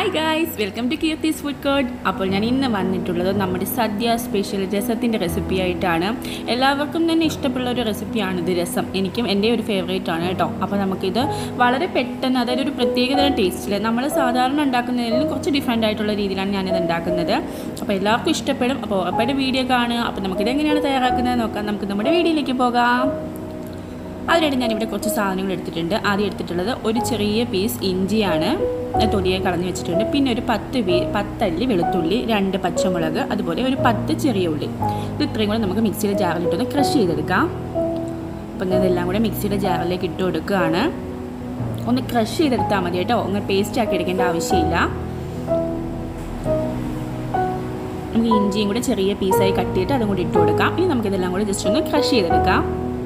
hi guys welcome to Keerthi's food court അപ്പോൾ ഞാൻ ഇന്ന് വന്നിട്ടുള്ളത് നമ്മുടെ സദ്യ സ്പെഷ്യൽ രസത്തിൻ്റെ റെസിപ്പി ആയിട്ടാണ് എല്ലാവർക്കും തന്നെ ഇഷ്ടമുള്ള ഒരു റെസിപ്പിയാണ് ഇത് രസം എനിക്കും എൻ്റെ ഒരു ഫേവറേറ്റ് ആണ് കേട്ടോ അപ്പോൾ നമുക്കിത് വളരെ പെട്ടെന്ന് അതായത് ഒരു പ്രത്യേകതരം ടേസ്റ്റിൽ നമ്മൾ സാധാരണ ഉണ്ടാക്കുന്നതിലും കുറച്ച് ഡിഫറെൻ്റ് ആയിട്ടുള്ള രീതിയിലാണ് ഞാനിത് ഉണ്ടാക്കുന്നത് അപ്പോൾ എല്ലാവർക്കും ഇഷ്ടപ്പെടും അപ്പോൾ ഉറപ്പായിട്ട് വീഡിയോ കാണുക അപ്പോൾ നമുക്കിത് എങ്ങനെയാണ് തയ്യാറാക്കുന്നത് നോക്കാം നമുക്ക് നമ്മുടെ വീഡിയോയിലേക്ക് പോകാം അതിനായിട്ട് ഞാനിവിടെ കുറച്ച് സാധനങ്ങൾ എടുത്തിട്ടുണ്ട് ആദ്യം എടുത്തിട്ടുള്ളത് ഒരു ചെറിയ പീസ് ഇഞ്ചിയാണ് തൊലിയെ കളഞ്ഞ് വെച്ചിട്ടുണ്ട് പിന്നെ ഒരു പത്ത് പീ പത്തല്ലി വെളുത്തുള്ളി രണ്ട് പച്ചമുളക് അതുപോലെ ഒരു പത്ത് ചെറിയ ഉള്ളി ഇത് ഇത്രയും കൂടെ നമുക്ക് മിക്സിയുടെ ജാറിലിട്ടൊന്ന് ക്രഷ് ചെയ്തെടുക്കാം അപ്പം ഞാൻ ഇതെല്ലാം കൂടെ മിക്സിയുടെ ജാറിലേക്ക് ഇട്ട് കൊടുക്കുകയാണ് ഒന്ന് ക്രഷ് ചെയ്തെടുത്താൽ മതി കേട്ടോ ഒന്ന് പേസ്റ്റ് ആക്കി എടുക്കേണ്ട ആവശ്യമില്ല നമുക്ക് ഇഞ്ചിയും കൂടെ ചെറിയ പീസായി കട്ട് ചെയ്തിട്ട് അതും കൂടി ഇട്ട് കൊടുക്കാം ഇനി നമുക്കിതെല്ലാം കൂടെ ജസ്റ്റ് ഒന്ന് ക്രഷ് ചെയ്തെടുക്കാം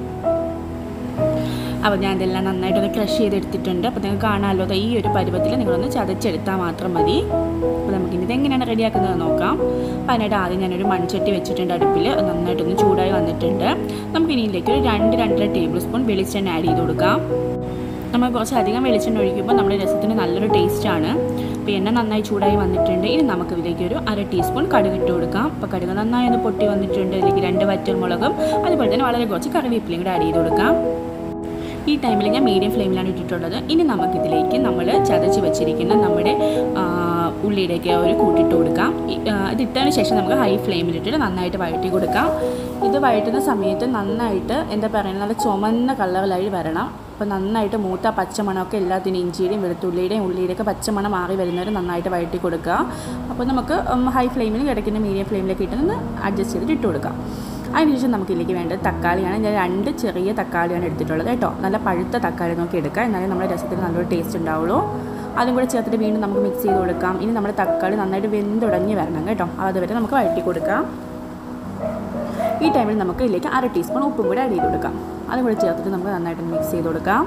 അപ്പോൾ ഞാൻ ഇതെല്ലാം നന്നായിട്ടൊന്ന് ക്രഷ് ചെയ്തെടുത്തിട്ടുണ്ട് അപ്പോൾ നിങ്ങൾക്ക് കാണാമല്ലോ ഈ ഒരു പരുവത്തിൽ നിങ്ങളൊന്ന് ചതച്ചെടുത്താൽ മാത്രം മതി അപ്പോൾ നമുക്കിനി ഇതെങ്ങനെയാണ് റെഡിയാക്കുന്നത് നോക്കാം അപ്പോൾ അതിനായിട്ട് ആദ്യം ഞാനൊരു മൺചട്ടി വെച്ചിട്ടുണ്ട് അടുപ്പിൽ നന്നായിട്ടൊന്ന് ചൂടായി വന്നിട്ടുണ്ട് നമുക്കിനി ഇതിലേക്ക് ഒരു രണ്ട് രണ്ടര ടേബിൾ സ്പൂൺ വെളിച്ചെണ്ണ ആഡ് ചെയ്ത് കൊടുക്കാം നമ്മൾ കുറച്ച് അധികം വെളിച്ചെണ്ണ ഒഴിക്കുമ്പോൾ നമ്മുടെ രസത്തിന് നല്ലൊരു ടേസ്റ്റാണ് അപ്പോൾ എണ്ണ നന്നായി ചൂടായി വന്നിട്ടുണ്ട് ഇനി നമുക്ക് ഇതിലേക്ക് ഒരു അര ടീസ്പൂൺ കടുക് ഇട്ട് കൊടുക്കാം അപ്പോൾ കടുക് നന്നായി ഒന്ന് പൊട്ടി വന്നിട്ടുണ്ട് ഇതിലേക്ക് രണ്ട് വറ്റൽമുളകും അതുപോലെ തന്നെ വളരെ കുറച്ച് കറിവേപ്പിലയും കൂടെ ആഡ് ചെയ്ത് കൊടുക്കാം ഈ ടൈമിൽ ഞാൻ മീഡിയം ഫ്ലെയിമിലാണ് ഇട്ടിട്ടുള്ളത് ഇനി നമുക്കിതിലേക്ക് നമ്മൾ ചതച്ച് വെച്ചിരിക്കുന്ന നമ്മുടെ ഉള്ളിയിലേക്ക് ഒരു കൂട്ടിട്ട് കൊടുക്കാം ഇതിട്ടതിന് ശേഷം നമുക്ക് ഹൈ ഫ്ലെയിമിലിട്ടിട്ട് നന്നായിട്ട് വഴറ്റി കൊടുക്കാം ഇത് വഴറ്റുന്ന സമയത്ത് നന്നായിട്ട് എന്താ പറയുക നല്ല ചുമന്ന കളറിലായി വരണം അപ്പോൾ നന്നായിട്ട് മൂത്ത പച്ചമണമൊക്കെ എല്ലാത്തിനും ഇഞ്ചിയുടെയും വെളുത്തുള്ളിയുടെയും ഉള്ളിയുടെയൊക്കെ പച്ചമണം മാറി വരുന്നവർ നന്നായിട്ട് വഴറ്റി കൊടുക്കുക അപ്പോൾ നമുക്ക് ഹൈ ഫ്ലെയിമിൽ കിടക്കുന്ന മീഡിയം ഫ്ലെയിമിലേക്ക് ഇട്ടൊന്ന് അഡ്ജസ്റ്റ് ചെയ്തിട്ട് ഇട്ട് കൊടുക്കാം അതിനുശേഷം നമുക്ക് ഇതിലേക്ക് വേണ്ടത് തക്കാളിയാണ് ഞാൻ രണ്ട് ചെറിയ തക്കാളിയാണ് എടുത്തിട്ടുള്ളത് കേട്ടോ നല്ല പഴുത്ത തക്കാളി നോക്കി എടുക്കുക എന്നാലേ നമ്മുടെ രസത്തിന് നല്ലൊരു ടേസ്റ്റ് ഉണ്ടാവുള്ളൂ അതും കൂടെ ചേർത്തിട്ട് വീണ്ടും നമുക്ക് മിക്സ് ചെയ്ത് കൊടുക്കാം ഇനി നമ്മുടെ തക്കാളി നന്നായിട്ട് വെന്തുടങ്ങി വരണം കേട്ടോ അതുവരെ നമുക്ക് വഴറ്റി കൊടുക്കാം ഈ ടൈമിൽ നമുക്ക് ഇതിലേക്ക് അര ടീസ്പൂൺ ഉപ്പും കൂടെ ആഡ് ചെയ്ത് കൊടുക്കാം അതും കൂടെ ചേർത്തിട്ട് നമുക്ക് നന്നായിട്ട് മിക്സ് ചെയ്ത് കൊടുക്കാം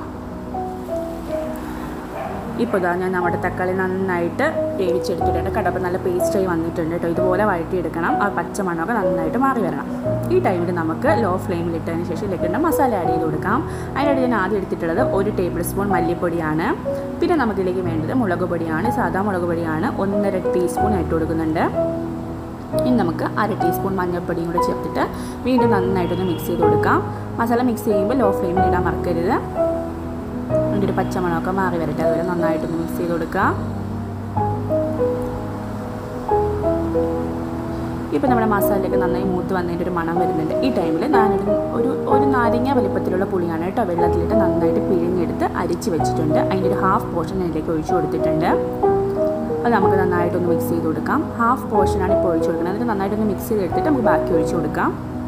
ഇപ്പോൾ ഇതാ ഞാൻ നമ്മുടെ തക്കാളി നന്നായിട്ട് വേവിച്ചെടുത്തിട്ടുണ്ട് കടപ്പ് നല്ല പേസ്റ്റായി വന്നിട്ടുണ്ട് കേട്ടോ ഇതുപോലെ വഴറ്റിയെടുക്കണം ആ പച്ചമണ്ണമൊക്കെ നന്നായിട്ട് മാറി വരണം ഈ ടൈമിൽ നമുക്ക് ലോ ഫ്ലെയിമിൽ ഇട്ടതിന് ശേഷം ഇതിലേക്കുള്ള മസാല ആഡ് ചെയ്ത് കൊടുക്കാം അതിനായിട്ട് ഞാൻ ആദ്യം എടുത്തിട്ടുള്ളത് ഒരു ടേബിൾ സ്പൂൺ മല്ലിപ്പൊടിയാണ് പിന്നെ നമുക്കിതിലേക്ക് വേണ്ടത് മുളക് പൊടിയാണ് സാധാ മുളക് പൊടിയാണ് ഒന്നര ടീസ്പൂൺ ഇട്ട് കൊടുക്കുന്നുണ്ട് ഇനി നമുക്ക് അര ടീസ്പൂൺ മഞ്ഞൾപ്പൊടിയും കൂടെ ചേർത്തിട്ട് വീണ്ടും നന്നായിട്ടൊന്ന് മിക്സ് ചെയ്ത് കൊടുക്കാം മസാല മിക്സ് ചെയ്യുമ്പോൾ ലോ ഫ്ലെയിമിൽ ഇടാൻ മറക്കരുത് അതിൻ്റെ ഒരു പച്ചമണമൊക്കെ മാറി വരട്ടെ അതുവരെ നന്നായിട്ടൊന്ന് മിക്സ് ചെയ്ത് കൊടുക്കുക ഇപ്പം നമ്മുടെ മസാലയൊക്കെ നന്നായി മൂത്ത് വന്നതിൻ്റെ ഒരു മണം വരുന്നുണ്ട് ഈ ടൈമിൽ ഞാനൊരു ഒരു ഒരു നാരങ്ങ വലിപ്പത്തിലുള്ള പുളിയാണ് കേട്ടോ വെള്ളത്തിലിട്ട് നന്നായിട്ട് പിഴിഞ്ഞെടുത്ത് അരിച്ച് വെച്ചിട്ടുണ്ട് അതിൻ്റെ ഒരു ഹാഫ് പോർഷൻ അതിലേക്ക് ഒഴിച്ചു കൊടുത്തിട്ടുണ്ട് അത് നമുക്ക് നന്നായിട്ടൊന്ന് മിക്സ് ചെയ്ത് കൊടുക്കാം ഹാഫ് പോർഷനാണ് ഇപ്പോൾ ഒഴിച്ചു കൊടുക്കുന്നത് എന്നിട്ട് നന്നായിട്ടൊന്ന് മിക്സ് ചെയ്തെടുത്തിട്ട് നമുക്ക് ബാക്കി ഒഴിച്ചു കൊടുക്കാം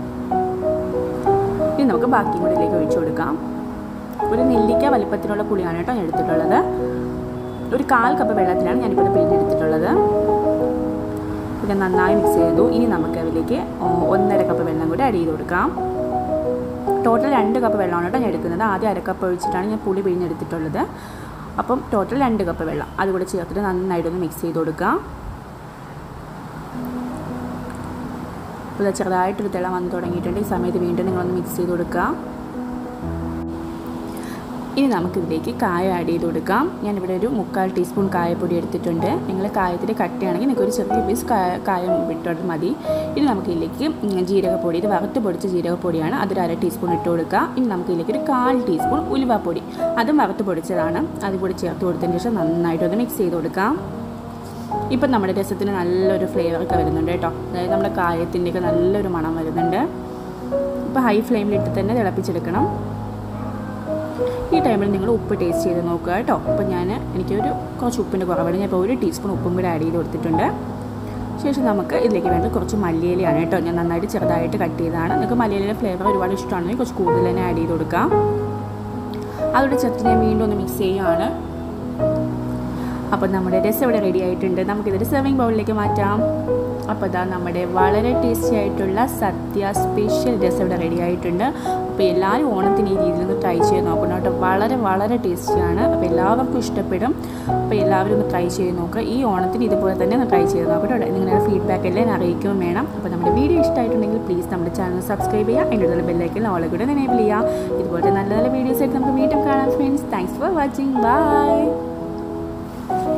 ഇനി നമുക്ക് ബാക്കിയും കൂടി ഇതിലേക്ക് ഒഴിച്ചു കൊടുക്കാം ഒരു നെല്ലിക്ക വലിപ്പത്തിലുള്ള പുളിയാണ് കേട്ടോ ഞാൻ എടുത്തിട്ടുള്ളത് ഒരു കാൽ കപ്പ് വെള്ളത്തിലാണ് ഞാനിപ്പോൾ ഇത് പിഴിഞ്ഞെടുത്തിട്ടുള്ളത് പിന്നെ നന്നായി മിക്സ് ചെയ്തു ഇനി നമുക്ക് അതിലേക്ക് ഒന്നര കപ്പ് വെള്ളം കൂടി ആഡ് ചെയ്ത് കൊടുക്കാം ടോട്ടൽ രണ്ട് കപ്പ് വെള്ളമാണ് കേട്ടോ ഞാൻ എടുക്കുന്നത് ആദ്യം അര കപ്പ് ഒഴിച്ചിട്ടാണ് ഞാൻ പുളി പിഴിഞ്ഞെടുത്തിട്ടുള്ളത് അപ്പം ടോട്ടൽ രണ്ട് കപ്പ് വെള്ളം അതുകൂടെ ചേർത്തിട്ട് നന്നായിട്ടൊന്ന് മിക്സ് ചെയ്ത് കൊടുക്കാം ഇപ്പോൾ ചെറുതായിട്ടൊരു തിള വന്ന് തുടങ്ങിയിട്ടുണ്ട് ഈ സമയത്ത് വീണ്ടും നിങ്ങളൊന്ന് മിക്സ് ചെയ്ത് കൊടുക്കുക ഇനി നമുക്കിതിലേക്ക് കായ ആഡ് ചെയ്ത് കൊടുക്കാം ഞാനിവിടെ ഒരു മുക്കാൽ ടീസ്പൂൺ കായപ്പൊടി എടുത്തിട്ടുണ്ട് നിങ്ങൾ കായത്തിൻ്റെ കട്ടിയാണെങ്കിൽ നിങ്ങൾക്ക് ഒരു ചെറിയ പീസ് കായ കായം ഇട്ടോട്ട് മതി ഇനി നമുക്കിതിലേക്ക് ജീരകപ്പൊടി ഇത് വറുത്ത് പൊടിച്ച ജീരകപ്പൊടിയാണ് അതൊരു അര ടീസ്പൂൺ ഇട്ട് കൊടുക്കുക ഇനി നമുക്കിതിലേക്ക് ഒരു കാൽ ടീസ്പൂൺ ഉലുവാപ്പൊടി അതും വറുത്ത് പൊടിച്ചതാണ് അതും കൂടി ചേർത്ത് കൊടുത്തതിന് ശേഷം നന്നായിട്ടൊന്ന് മിക്സ് ചെയ്ത് കൊടുക്കാം ഇപ്പം നമ്മുടെ രസത്തിന് നല്ലൊരു ഫ്ലേവറൊക്കെ വരുന്നുണ്ട് കേട്ടോ അതായത് നമ്മുടെ കായത്തിൻ്റെയൊക്കെ നല്ലൊരു മണം വരുന്നുണ്ട് ഇപ്പോൾ ഹൈ ഫ്ലെയിമിലിട്ട് തന്നെ തിളപ്പിച്ചെടുക്കണം ഈ ടൈമിൽ നിങ്ങൾ ഉപ്പ് ടേസ്റ്റ് ചെയ്ത് നോക്കുക കേട്ടോ അപ്പോൾ ഞാൻ എനിക്കൊരു കുറച്ച് ഉപ്പിൻ്റെ കുറവാണ് ഞാൻ ഇപ്പോൾ ഒരു ടീസ്പൂൺ ഉപ്പും കൂടി ആഡ് ചെയ്ത് കൊടുത്തിട്ടുണ്ട് ശേഷം നമുക്ക് ഇതിലേക്ക് വേണ്ടത് കുറച്ച് മല്ലിയിലയാണ് കേട്ടോ ഞാൻ നന്നായിട്ട് ചെറുതായിട്ട് കട്ട് ചെയ്തതാണ് നിങ്ങൾക്ക് മല്ലിയിലയുടെ ഫ്ലേവർ ഒരുപാട് ഇഷ്ടമാണെങ്കിൽ കുറച്ച് കൂടുതൽ തന്നെ ആഡ് ചെയ്ത് കൊടുക്കാം അതോടെ ചേർത്ത് ഞാൻ വീണ്ടും ഒന്ന് മിക്സ് ചെയ്യുകയാണ് അപ്പോൾ നമ്മുടെ രസം ഇവിടെ റെഡി ആയിട്ടുണ്ട് നമുക്കിതൊരു സെർവിങ് ബൗളിലേക്ക് മാറ്റാം അപ്പോൾ ഇതാ നമ്മുടെ വളരെ ടേസ്റ്റി ആയിട്ടുള്ള സദ്യ സ്പെഷ്യൽ രസം ഇവിടെ റെഡി ആയിട്ടുണ്ട് അപ്പോൾ എല്ലാവരും ഓണത്തിന് ഈ രീതിയിൽ ഒന്ന് ട്രൈ ചെയ്ത് നോക്കണം കേട്ടോ വളരെ വളരെ ടേസ്റ്റിയാണ് അപ്പോൾ എല്ലാവർക്കും ഇഷ്ടപ്പെടും അപ്പോൾ എല്ലാവരും ഒന്ന് ട്രൈ ചെയ്ത് നോക്കുക ഈ ഓണത്തിന് ഇതുപോലെ തന്നെ ഒന്ന് ട്രൈ ചെയ്ത് നോക്കട്ടോ കേട്ടോ നിങ്ങളുടെ ഫീഡ്ബാക്ക് എല്ലാം അറിയിക്കുകയും വേണം അപ്പോൾ നമ്മുടെ വീഡിയോ ഇഷ്ടമായിട്ടുണ്ടെങ്കിൽ പ്ലീസ് നമ്മുടെ ചാനൽ സബ്സ്ക്രൈബ് ചെയ്യുക അതിൻ്റെ ഉള്ള ബെല്ലൈക്കൻ ഓളെ കൂടെ എനേബിൾ ചെയ്യുക ഇതുപോലെ നല്ല നല്ല വീഡിയോസ് ആയിട്ട് നമുക്ക് വീണ്ടും കാണാം friends thanks for watching by